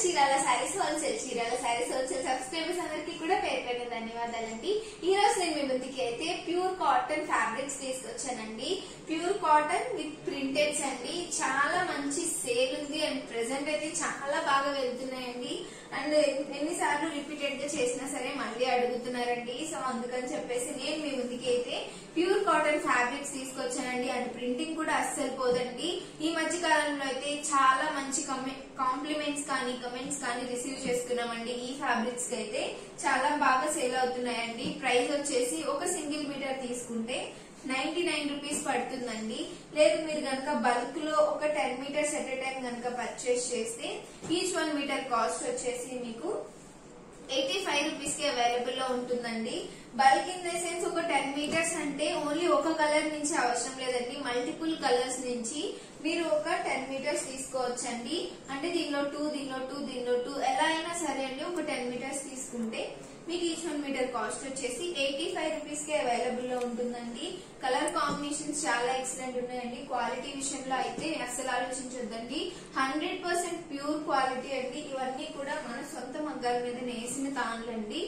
Chirala sarees wholesale Chirala sarees wholesale subscribers అందరికీ కూడా పేరు పేరు ధన్యవాదాలండి ఈ రోజు నేను మీ ముందుకి అయితే ప్యూర్ కాటన్ ఫ్యాబ్రిక్స్ తీసుకొచ్చానండి ప్యూర్ కాటన్ విత్ ప్రింటెడ్స్ అండి చాలా మంచి సేల్ ఉంది అండ్ ప్రెసెంట్ అయితే చాలా బాగా వెళ్తున్నాయండి అండ్ ఎన్నిసార్లు రిపీటెడ్ గా చేసినా సరే మళ్ళీ అడుగుతున్నారండి సో అందుకని చెప్పేసి నేను మీ ముందుకి అయితే ప్యూర్ కాటన్ ఫ్యాబ్రిక్స్ తీసుకొచ్చానండి అండ్ ప్రింటింగ్ కూడా అస్సలు పోదండి ఈ మధ్య కాలంలో అయితే చాలా మంచి కాంప్లిమెంట్స్ కానీ కమెంట్స్ కానీ రిసీవ్ చేస్తున్నామండి ఈ ఫ్యాబ్రిక్స్ కి అయితే చాలా బాగా సేల్ అవుతున్నాయండి ప్రైస్ వచ్చేసి ఒక సింగిల్ మీటర్ తీసుకుంటే నైన్టీ నైన్ రూపీస్ పడుతుందండి లేదు మీరు కనుక బల్క్ లో ఒక టెన్ మీటర్స్ ఎట్ టైం కనుక పర్చేస్ చేస్తే ఈచ్ వన్ మీటర్ కాస్ట్ వచ్చేసి మీకు ఎయిటీ ఫైవ్ రూపీస్ కి అవైలబుల్ లో ఉంటుందండి బల్క్ ఇన్ ద సెన్స్ ఒక టెన్ మీటర్స్ అంటే ఓన్లీ ఒక కలర్ నుంచి అవసరం లేదండి మల్టిపుల్ కలర్స్ నుంచి మీరు ఒక టెన్ మీటర్స్ తీసుకోవచ్చండి అంటే దీనిలో టూ దీనిలో టూ దీనిలో టూ ఎలా అయినా సరే అండి ఒక టెన్ మీటర్స్ తీసుకుంటే మీకు ఈచ్ వన్ మీటర్ కాస్ట్ వచ్చేసి ఎయిటీ ఫైవ్ రూపీస్ కి అవైలబుల్ లో ఉంటుందండి కలర్ కాంబినేషన్స్ చాలా ఎక్సలెంట్ ఉన్నాయండి క్వాలిటీ విషయంలో అయితే అస్సలు ఆలోచించొద్దండి హండ్రెడ్ పర్సెంట్ ప్యూర్ క్వాలిటీ అండి ఇవన్నీ కూడా మన సొంత మగ్గాల మీద నేసిన తాన్లండి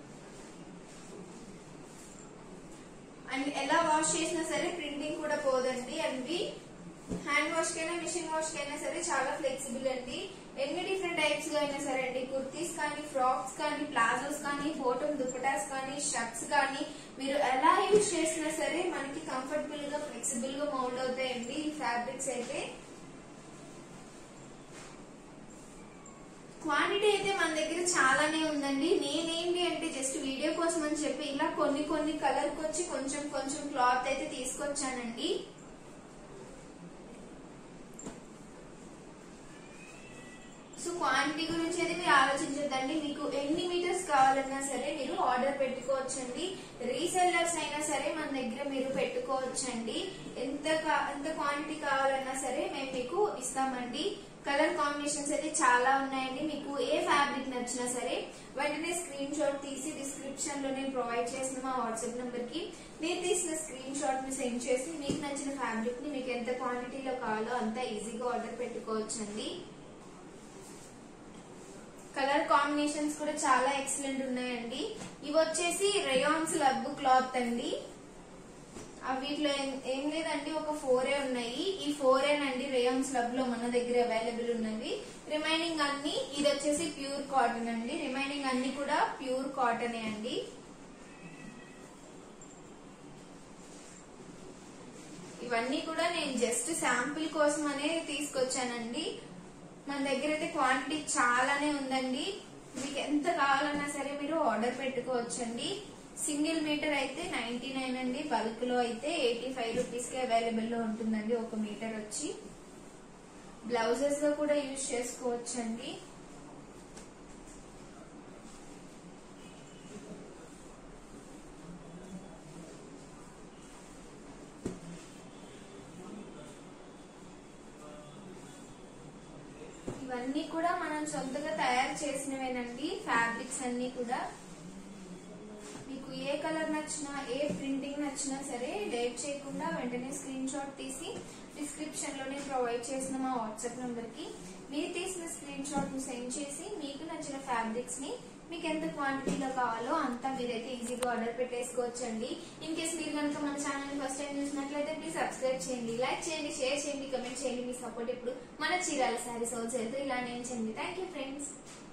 అండ్ ఎలా వాష్ చేసినా సరే ప్రింటింగ్ కూడా పోదండి అండ్ హ్యాండ్ వాష్ కైనా మిషన్ వాష్ కైనా సరే చాలా ఫ్లెక్సిబుల్ అండి ఎన్ని డిఫరెంట్ టైప్స్ గా అయినా సరే అండి కుర్తీస్ కానీ ఫ్రాక్స్ కానీ ప్లాజోస్ కానీ బోటం దుపటాస్ కానీ షర్ట్స్ కానీ మీరు ఎలా యూజ్ చేసినా సరే మనకి కంఫర్టబుల్ గా ఫ్లెక్సిబుల్ గా మౌల్డ్ అవుతాయండి ఈ ఫ్యాబ్రిక్స్ అయితే క్వాంటిటీ అయితే మన దగ్గర చాలానే ఉందండి నేనేంటి అంటే జస్ట్ వీడియో కోసం అని చెప్పి ఇలా కొన్ని కొన్ని కలర్ వచ్చి కొంచెం కొంచెం క్లాత్ అయితే తీసుకొచ్చానండి సో క్వాంటిటీ గురించి అయితే మీరు ఆలోచించొద్దండి మీకు ఎన్ని మీటర్స్ కావాలన్నా సరే మీరు ఆర్డర్ పెట్టుకోవచ్చండి రీసెల్లర్స్ అయినా సరే మన దగ్గర మీరు పెట్టుకోవచ్చండి ఎంత కా- ఎంత క్వాంటిటీ కావాలన్నా సరే మేము మీకు ఇస్తామండి కలర్ కాంబినేషన్స్ అయితే చాలా ఉన్నాయండి మీకు ఏ ఫ్యాబ్రిక్ నచ్చినా సరే వెంటనే స్క్రీన్ షాట్ తీసి డిస్క్రిప్షన్ లో నేను ప్రొవైడ్ చేసిన మా వాట్సాప్ నెంబర్ కి నేను తీసిన స్క్రీన్ షాట్ ని సెండ్ చేసి మీకు నచ్చిన ఫ్యాబ్రిక్ ని మీకు ఎంత క్వాంటిటీలో కావాలో అంత ఈజీగా ఆర్డర్ పెట్టుకోవచ్చండి కలర్ కాంబినేషన్స్ కూడా చాలా ఎక్సలెంట్ ఉన్నాయండి ఇవి వచ్చేసి రేయాన్స్ లబ్ క్లాత్ అండి ఆ వీటిలో ఏం- ఏం లేదండి ఒక ఫోరే ఉన్నాయి ఈ ఫోరే అండి రేయాన్స్ లబ్ లో మన దగ్గర అవైలబుల్ ఉన్నవి రిమైనింగ్ అన్ని ఇది వచ్చేసి ప్యూర్ కాటన్ అండి రిమైనింగ్ అన్ని కూడా ప్యూర్ కాటనే అండి ఇవన్నీ కూడా నేను జస్ట్ శాంపిల్ కోసం అనే తీసుకొచ్చానండి మన దగ్గర అయితే క్వాంటిటీ చాలానే ఉందండి మీకు ఎంత కావాలన్నా సరే మీరు ఆర్డర్ పెట్టుకోవచ్చండి సింగిల్ మీటర్ అయితే నైన్టీ నైన్ అండి బల్క్ లో అయితే ఎయిటీ ఫైవ్ రూపీస్ కి అవైలబుల్ లో ఉంటుందండి ఒక మీటర్ వచ్చి బ్లౌజెస్ లో కూడా యూజ్ చేసుకోవచ్చండి ఇవన్నీ కూడా మనం సొంతగా తయారు చేసినవేనండి ఫ్యాబ్రిక్స్ అన్ని కూడా మీకు ఏ కలర్ నచ్చినా ఏ ప్రింటింగ్ నచ్చినా సరే డేట్ చేయకుండా వెంటనే స్క్రీన్ షాట్ తీసి డిస్క్రిప్షన్ లో నేను ప్రొవైడ్ చేసిన మా వాట్సాప్ నంబర్ కి మీరు తీసిన స్క్రీన్ షాట్ ని సెండ్ చేసి మీకు నచ్చిన ఫ్యాబ్రిక్స్ ని మీకు ఎంత క్వాంటిటీలో కావాలో అంతా మీరైతే ఈజీగా ఆర్డర్ పెట్టేసుకోవచ్చండి ఇన్ కేస్ మీరు కనుక మన ఛానల్ ఫస్ట్ టైం చూసినట్లయితే ప్లీజ్ సబ్స్క్రైబ్ చేయండి లైక్ చేయండి షేర్ చేయండి కమెంట్ చేయండి మీ సపోర్ట్ ఇప్పుడు మన చీరాల శారీస్ హోల్సేల్ ఇలా నేను చేయండి థ్యాంక్ యూ ఫ్రెండ్స్